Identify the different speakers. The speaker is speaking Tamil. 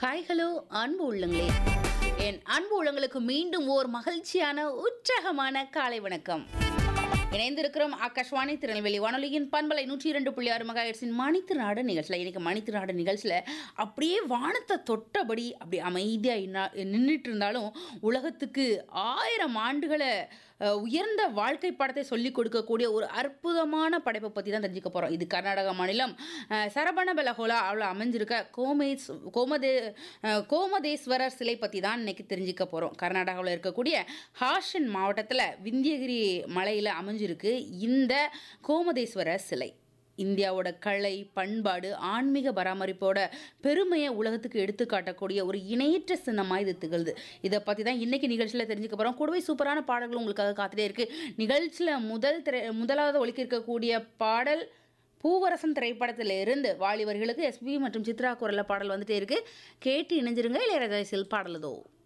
Speaker 1: ஹாய் ஹலோ அன்பு உள்ளங்களே என் அன்பு உள்ளங்களுக்கு மீண்டும் ஓர் மகிழ்ச்சியான உற்சாகமான காலை வணக்கம் இணைந்திருக்கிறோம் ஆகாஷ்வாணி திருநெல்வேலி வானொலியின் பண்பலை நூற்றி இரண்டு புள்ளி ஆறு மகாயிரசின் மணித்து நாடு நிகழ்ச்சியில் இன்னைக்கு மணித்து நாடு நிகழ்ச்சியில் அப்படியே வானத்தை தொட்டபடி அப்படி அமைதியாக நின்றுட்டு இருந்தாலும் உலகத்துக்கு ஆயிரம் ஆண்டுகளை அஹ், உயர்ந்த வாழ்க்கை பாடத்தை சொல்லிக் கொடுக்கக்கூடிய ஒரு அற்புதமான படைப்பை பற்றி தான் தெரிஞ்சுக்க போகிறோம் இது கர்நாடக மாநிலம் அஹ், சரபணபலகோலா அவளை அமைஞ்சிருக்க கோமேஸ் கோமதே அஹ், கோமதேஸ்வரர் சிலை பற்றி தான் இன்னைக்கு தெரிஞ்சுக்க போகிறோம் கர்நாடகாவில் இருக்கக்கூடிய ஹாஷன் மாவட்டத்தில் விந்தியகிரி மலையில் அமைஞ்சிருக்கு இந்த கோமதேஸ்வரர் சிலை இந்தியாவோட கலை பண்பாடு ஆன்மீக பராமரிப்போட பெருமையை உலகத்துக்கு எடுத்து காட்டக்கூடிய ஒரு இணையற்ற சின்னமாக இது திகழ்து இதை பற்றி தான் இன்னைக்கு நிகழ்ச்சியில் தெரிஞ்சுக்க போகிறோம் கூடவே சூப்பரான பாடல்கள் உங்களுக்காக காத்துட்டே இருக்கு நிகழ்ச்சியில் முதல் திரை முதலாவது ஒலிக்க இருக்கக்கூடிய பாடல் பூவரசன் திரைப்படத்திலிருந்து வாலிபர்களுக்கு எஸ்பி மற்றும் சித்ரா குரல்ல பாடல் வந்துட்டே இருக்கு கேட்டு இணைஞ்சிருங்க இளையராஜா பாடலதோ